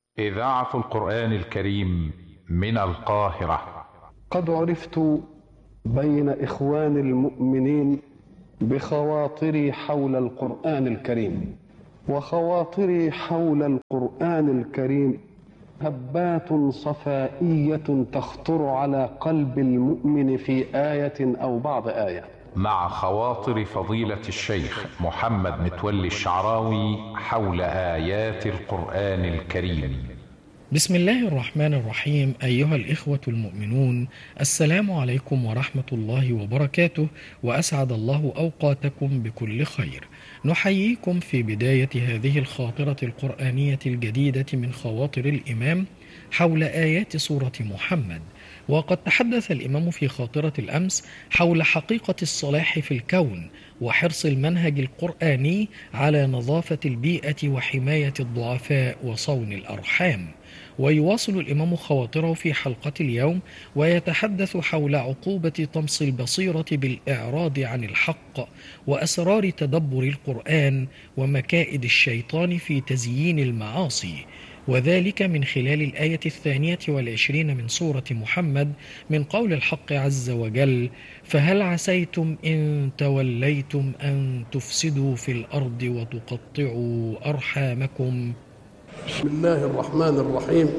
إذاعة القرآن الكريم من القاهرة قد عرفت بين إخوان المؤمنين بخواطري حول القرآن الكريم وخواطري حول القرآن الكريم هبات صفائية تخطر على قلب المؤمن في آية أو بعض آية مع خواطر فضيلة الشيخ محمد متولي الشعراوي حول آيات القرآن الكريم بسم الله الرحمن الرحيم أيها الإخوة المؤمنون السلام عليكم ورحمة الله وبركاته وأسعد الله أوقاتكم بكل خير نحييكم في بداية هذه الخاطرة القرآنية الجديدة من خواطر الإمام حول آيات سورة محمد وقد تحدث الإمام في خاطرة الأمس حول حقيقة الصلاح في الكون وحرص المنهج القرآني على نظافة البيئة وحماية الضعفاء وصون الأرحام ويواصل الإمام خواطره في حلقة اليوم ويتحدث حول عقوبة طمس البصيرة بالإعراض عن الحق وأسرار تدبر القرآن ومكائد الشيطان في تزيين المعاصي وذلك من خلال الآية الثانية والعشرين من سورة محمد من قول الحق عز وجل فهل عسيتم إن توليتم أن تفسدوا في الأرض وتقطعوا أرحامكم بسم الله الرحمن الرحيم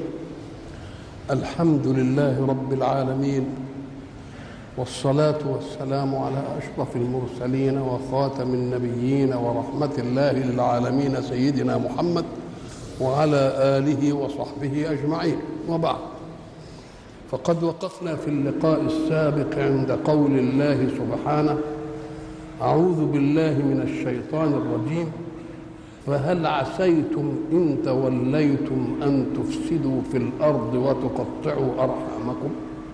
الحمد لله رب العالمين والصلاة والسلام على أشرف المرسلين وخاتم النبيين ورحمة الله للعالمين سيدنا محمد وعلى آله وصحبه أجمعين وبعد فقد وقفنا في اللقاء السابق عند قول الله سبحانه أعوذ بالله من الشيطان الرجيم فهل عسيتم إن توليتم أن تفسدوا في الأرض وتقطعوا أرحامكم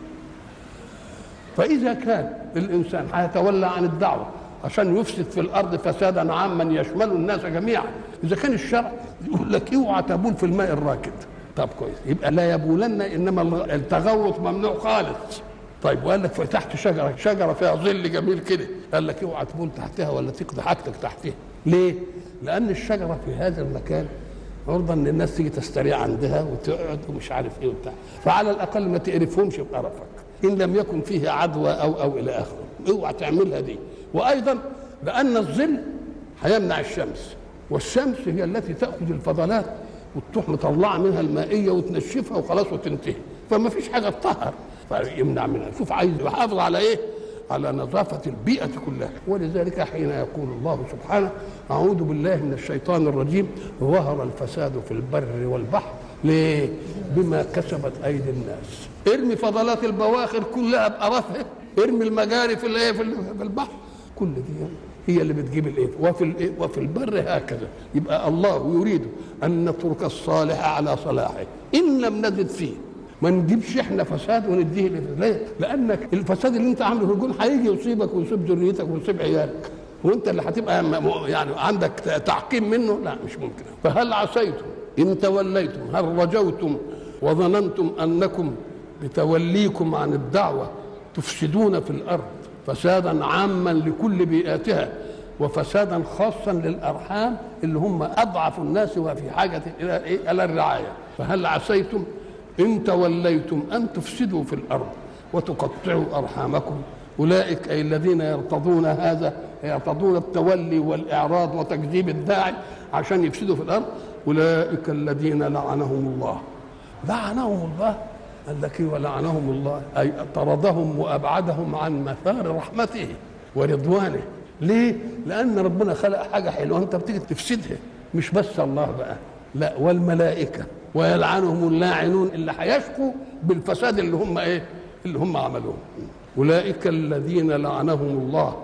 فإذا كان الإنسان هيتولى عن الدعوة عشان يفسد في الأرض فسادا عاما يشمل الناس جميعا إذا كان الشرع يقول لك اوعى تبول في الماء الراكد طب كويس يبقى لا يبولن انما التغوط ممنوع خالص طيب وقال لك تحت شجره شجره فيها ظل جميل كده قال لك اوعى تبول تحتها ولا تقضي حاجتك تحتها ليه؟ لان الشجره في هذا المكان عرضه ان الناس تيجي تستريح عندها وتقعد ومش عارف ايه وبتاع فعلى الاقل ما تقرفهمش بقرفك ان لم يكن فيها عدوى او او الى اخره اوعى تعملها دي وايضا لان الظل هيمنع الشمس والشمس هي التي تاخذ الفضلات وتروح مطلعه منها المائيه وتنشفها وخلاص وتنتهي فما فيش حاجه تطهر فيمنع منها شوف عايز يحافظ على ايه على نظافة البيئة كلها ولذلك حين يقول الله سبحانه أعوذ بالله من الشيطان الرجيم ظهر الفساد في البر والبحر ليه؟ بما كسبت أيدي الناس ارمي فضلات البواخر كلها بقرفها ارمي المجاري في الايه في البحر كل دي هي اللي بتجيب الايه وفي الايه وفي البر هكذا يبقى الله يريد ان نترك الصالح على صلاحه ان لم نزد فيه ما نجيبش احنا فساد ونديه ليه؟ لانك الفساد اللي انت عامله في الجون هيجي يصيبك ويصيب ذريتك ويصيب عيالك وانت اللي هتبقى يعني عندك تعقيم منه لا مش ممكن فهل عسيتم ان توليتم هل رجوتم وظننتم انكم بتوليكم عن الدعوه تفسدون في الارض فسادا عاما لكل بيئاتها وفسادا خاصا للارحام اللي هم اضعف الناس وفي حاجه الى ايه الى الرعايه فهل عسيتم ان توليتم ان تفسدوا في الارض وتقطعوا ارحامكم اولئك اي الذين يرتضون هذا يرتضون التولي والاعراض وتكذيب الداعي عشان يفسدوا في الارض اولئك الذين لعنهم الله لعنهم الله قال لك ولعنهم الله اي طردهم وابعدهم عن مثار رحمته ورضوانه ليه؟ لان ربنا خلق حاجه حلوه انت بتيجي تفسدها مش بس الله بقى لا والملائكه ويلعنهم اللاعنون اللي هيشكوا بالفساد اللي هم ايه؟ اللي هم عملوه اولئك الذين لعنهم الله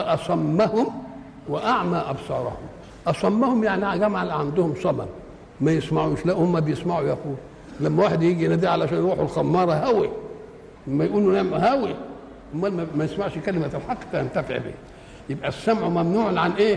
فاصمهم واعمى ابصارهم اصمهم يعني جمع عندهم صمم ما يسمعوش لا هم بيسمعوا يقول لما واحد يجي ينادي علشان يروحوا الخماره هوي لما يقولوا نعم هوي امال ما يسمعش كلمه الحق فينتفع به يبقى السمع ممنوع عن ايه؟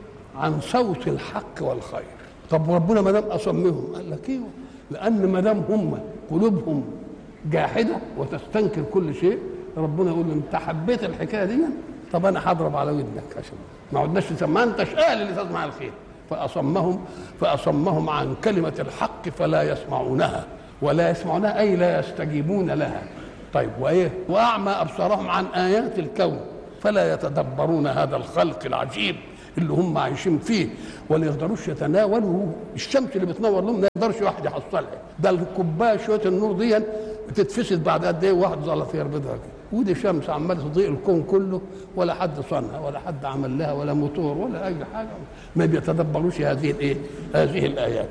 عن صوت الحق والخير طب ربنا ما دام اصمهم قال لك ايوه لان ما دام هم قلوبهم جاحده وتستنكر كل شيء ربنا يقول انت حبيت الحكايه دي طب انا هضرب على ودنك عشان ما عدناش ما انتش اهل اللي تسمع الخير فأصمهم فأصمهم عن كلمة الحق فلا يسمعونها ولا يسمعونها أي لا يستجيبون لها طيب وإيه وأعمى أبصارهم عن آيات الكون فلا يتدبرون هذا الخلق العجيب اللي هم عايشين فيه ولا يقدروش يتناولوا الشمس اللي بتنور لهم ما يقدرش واحد يحصلها ده الكوبايه شويه النور دي بتتفسد بعد قد ايه واحد زلط يربطها كده ودي شمس عماله تضيء الكون كله ولا حد صنها ولا حد عمل لها ولا موتور ولا اي حاجه ما بيتدبروش هذه الايه هذه الايات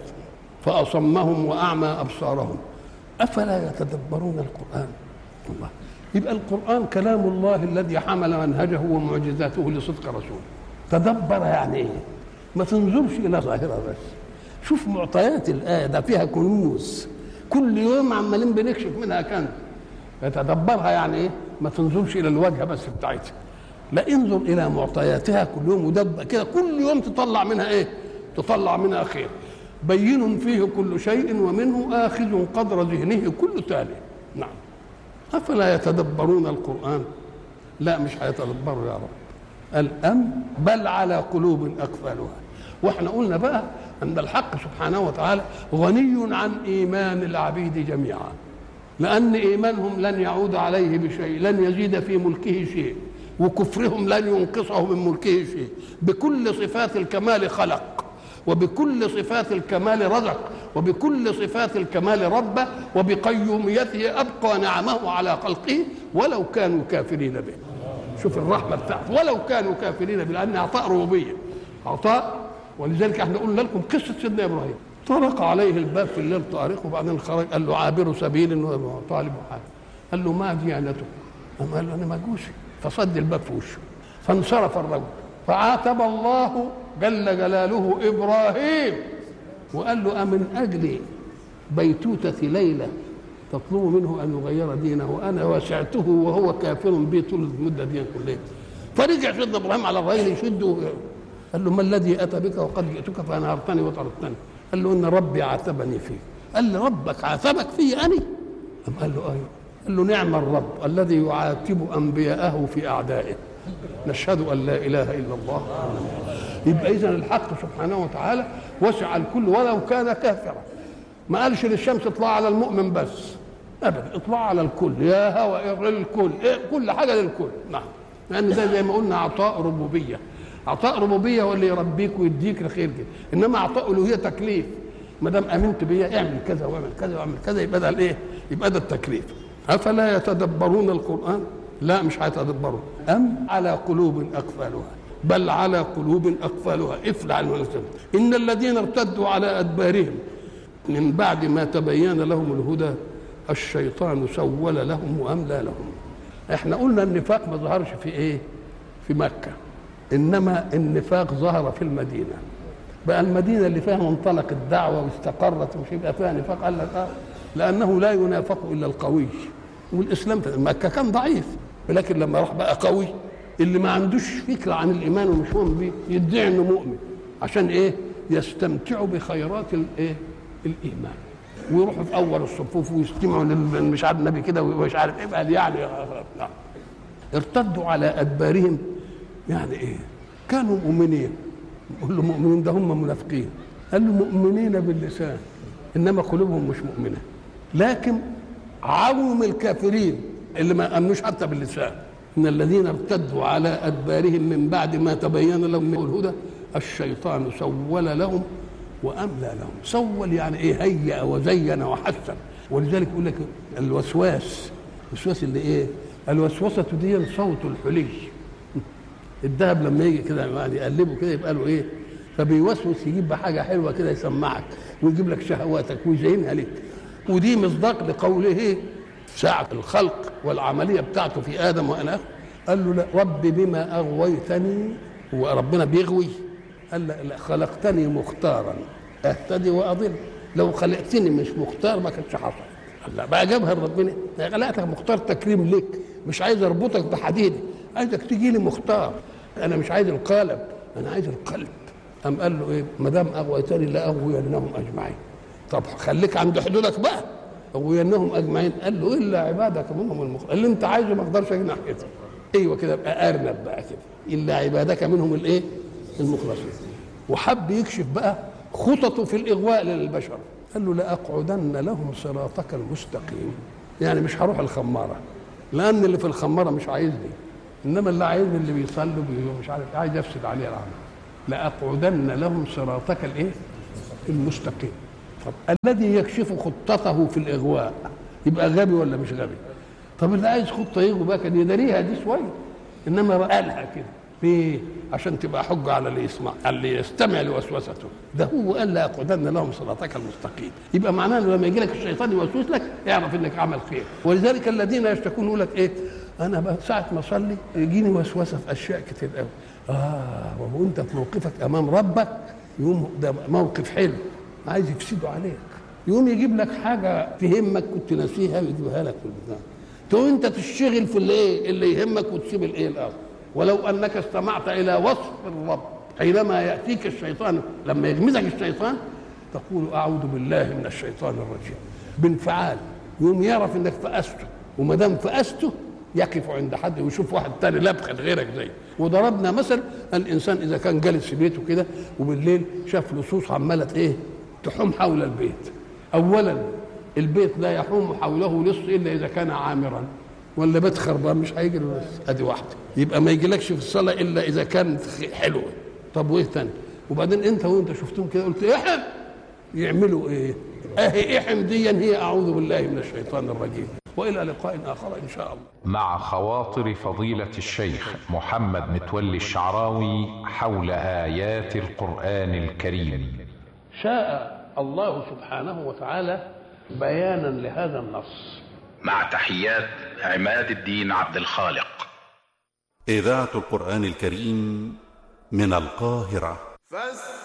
فاصمهم واعمى ابصارهم افلا يتدبرون القران الله يبقى القران كلام الله الذي حمل منهجه ومعجزاته لصدق رسوله تدبر يعني ايه ما تنظرش الى ظاهرها بس شوف معطيات الايه ده فيها كنوز كل يوم عمالين بنكشف منها كنز يتدبرها يعني ايه ما تنظرش الى الواجهه بس بتاعتها لا انظر الى معطياتها كل يوم ودب كده كل يوم تطلع منها ايه تطلع منها خير بين فيه كل شيء ومنه آخذ قدر ذهنه كل تالي نعم أفلا يتدبرون القرآن لا مش هيتدبروا يا رب الأم بل على قلوب أقفالها واحنا قلنا بقى أن الحق سبحانه وتعالى غني عن إيمان العبيد جميعا لأن إيمانهم لن يعود عليه بشيء لن يزيد في ملكه شيء وكفرهم لن ينقصه من ملكه شيء بكل صفات الكمال خلق وبكل صفات الكمال رزق وبكل صفات الكمال رب وبقيوميته أبقى نعمه على خلقه ولو كانوا كافرين به شوف الرحمة بتاعته ولو كانوا كافرين به لأن عطاء ربوبية عطاء ولذلك احنا قلنا لكم قصة سيدنا إبراهيم طرق عليه الباب في الليل طارق وبعدين خرج قال له عابر سبيل وطالب حاجة قال له ما ديانته أما قال له أنا مجوسي فصد الباب في وشه فانصرف الرجل فعاتب الله جل جلاله ابراهيم وقال له امن اجل بيتوته ليله تطلب منه ان يغير دينه وانا وسعته وهو كافر بي طول المده دي كلها فرجع سيدنا ابراهيم على الرجل يشده قال له ما الذي اتى بك وقد جئتك فانهرتني وطردتني قال له ان ربي عاتبني فيك قال لي ربك عاتبك في اني أم قال له ايوه قال له نعم الرب الذي يعاتب انبياءه في اعدائه نشهد ان لا اله الا الله يبقى اذا الحق سبحانه وتعالى وسع الكل ولو كان كافرا ما قالش للشمس اطلع على المؤمن بس ابدا اطلع على الكل يا هوى للكل إيه كل حاجه للكل نعم لان ده زي ما قلنا عطاء ربوبيه عطاء ربوبيه هو اللي يربيك ويديك الخير كده انما عطاء الوهيه تكليف ما دام امنت بيا اعمل كذا واعمل كذا واعمل كذا يبقى ده الايه؟ يبقى ده التكليف افلا يتدبرون القران؟ لا مش هيتدبروا ام على قلوب اقفالها بل على قلوب اقفالها افلع المنزل ان الذين ارتدوا على ادبارهم من بعد ما تبين لهم الهدى الشيطان سول لهم واملى لهم احنا قلنا النفاق ما ظهرش في ايه في مكه انما النفاق ظهر في المدينه بقى المدينه اللي فيها منطلق الدعوه واستقرت ومش يبقى فيها نفاق قال لك اه لانه لا ينافق الا القوي والاسلام مكه كان ضعيف لكن لما راح بقى قوي اللي ما عندوش فكره عن الايمان ومش مؤمن بيه يدعي انه مؤمن عشان ايه؟ يستمتعوا بخيرات الايه؟ الايمان ويروحوا في اول الصفوف ويستمعوا مش عارف النبي كده ومش عارف ايه بقى يعني لا. ارتدوا على ادبارهم يعني ايه؟ كانوا مؤمنين يقول له مؤمنين ده هم منافقين قال له مؤمنين باللسان انما قلوبهم مش مؤمنه لكن عوم الكافرين اللي ما امنوش حتى باللسان ان الذين ارتدوا على ادبارهم من بعد ما تبين لهم الهدى الشيطان سول لهم واملى لهم سول يعني ايه هيأ وزين وحسن ولذلك يقول لك الوسواس الوسواس اللي ايه الوسوسه دي صوت الحلي الذهب لما يجي كده يعني يقلبه كده يبقى له ايه فبيوسوس يجيب حاجه حلوه كده يسمعك ويجيب لك شهواتك ويزينها لك ودي مصداق لقوله ساعة الخلق والعملية بتاعته في آدم وأنا قال له لا رب بما أغويتني هو ربنا بيغوي قال لا خلقتني مختارا أهتدي وأضل لو خلقتني مش مختار ما كانش حصل قال لا بقى جابها ربنا خلقتك مختار تكريم لك مش عايز اربطك بحديدي عايزك تجي لي مختار انا مش عايز القالب انا عايز القلب قام قال له ايه ما دام اغويتني لاغوينهم اجمعين طب خليك عند حدودك بقى اغوينهم اجمعين قال له الا عبادك منهم المخلصين اللي انت عايزه ما اقدرش اجي ناحيته ايوه كده ابقى ارنب بقى كده الا عبادك منهم الايه المخلصين وحب يكشف بقى خططه في الاغواء للبشر قال له لاقعدن لهم صراطك المستقيم يعني مش هروح الخماره لان اللي في الخماره مش عايزني انما اللي عايزني اللي بيصلوا بي- مش عارف عايز يفسد عليه العمل لاقعدن لهم صراطك الايه المستقيم طب الذي يكشف خطته في الاغواء يبقى غبي ولا مش غبي طب اللي عايز خطه يغوي بقى كان يداريها دي شويه انما قالها كده ليه؟ عشان تبقى حجه على اللي يسمع على اللي يستمع لوسوسته ده هو قال لا اقعدن لهم صراطك المستقيم يبقى معناه انه لما يجي لك الشيطان يوسوس لك اعرف انك عمل خير ولذلك الذين يشتكون يقول لك ايه انا بقى ساعه ما اصلي يجيني وسوسه في اشياء كتير قوي اه وهو انت في موقفك امام ربك يقوم ده موقف حلو عايز يفسده عليك يقوم يجيب لك حاجه تهمك كنت ناسيها ويجيبها لك في البتاع تقوم انت تشتغل في الايه اللي يهمك وتسيب الايه الاخر ولو انك استمعت الى وصف الرب حينما ياتيك الشيطان لما يغمزك الشيطان تقول اعوذ بالله من الشيطان الرجيم بانفعال يقوم يعرف انك فأسته وما دام فأسته يقف عند حد ويشوف واحد تاني لبخت غيرك زيه وضربنا مثل الانسان اذا كان جالس في بيته كده وبالليل شاف لصوص عماله ايه تحوم حول البيت اولا البيت لا يحوم حوله لص الا اذا كان عامرا ولا بيت خربان مش هيجي له لص ادي واحده يبقى ما يجيلكش في الصلاه الا اذا كانت حلوه طب وايه تاني وبعدين انت وانت شفتهم كده قلت احم يعملوا ايه اهي احم ديا هي اعوذ بالله من الشيطان الرجيم والى لقاء اخر ان شاء الله مع خواطر فضيلة الشيخ محمد متولي الشعراوي حول آيات القرآن الكريم شاء الله سبحانه وتعالى بيانا لهذا النص مع تحيات عماد الدين عبد الخالق إذاعة القرآن الكريم من القاهرة فاستمعوا